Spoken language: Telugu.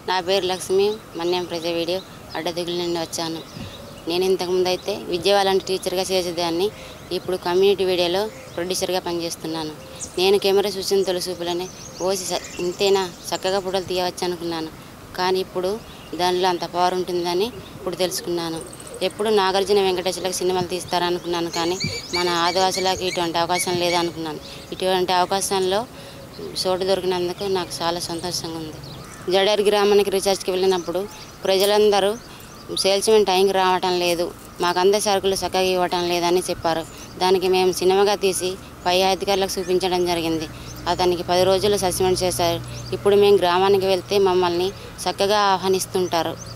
నా పేరు లక్ష్మి మన్యం ప్రజ వీడియో అడ్డదిగుల నుండి వచ్చాను నేను ఇంతకుముందు అయితే విద్యావాలంటి టీచర్గా చేసేదాన్ని ఇప్పుడు కమ్యూనిటీ వీడియోలో ప్రొడ్యూసర్గా పనిచేస్తున్నాను నేను కెమెరా చూసిన తొలిసూపులనే ఓసి స- ఇంతేనా చక్కగా ఫోటోలు తీయవచ్చు అనుకున్నాను కానీ ఇప్పుడు దానిలో అంత పవర్ ఉంటుందని ఇప్పుడు తెలుసుకున్నాను ఎప్పుడు నాగార్జున వెంకటేశ్వరకు సినిమాలు తీస్తారనుకున్నాను కానీ మన ఆదివాసులకు ఇటువంటి అవకాశం లేదనుకున్నాను ఇటువంటి అవకాశంలో చోటు దొరికినందుకు నాకు చాలా సంతోషంగా ఉంది జడేరు గ్రామానికి రీఛార్జ్కి వెళ్ళినప్పుడు ప్రజలందరూ సేల్స్మెన్ టైంకి రావటం లేదు మాకు అందే సరుకులు చక్కగా ఇవ్వటం లేదని చెప్పారు దానికి మేము సినిమాగా తీసి పై అధికారులకు చూపించడం జరిగింది అతనికి పది రోజులు సస్పెండ్ చేశారు ఇప్పుడు మేము గ్రామానికి వెళ్తే మమ్మల్ని చక్కగా ఆహ్వానిస్తుంటారు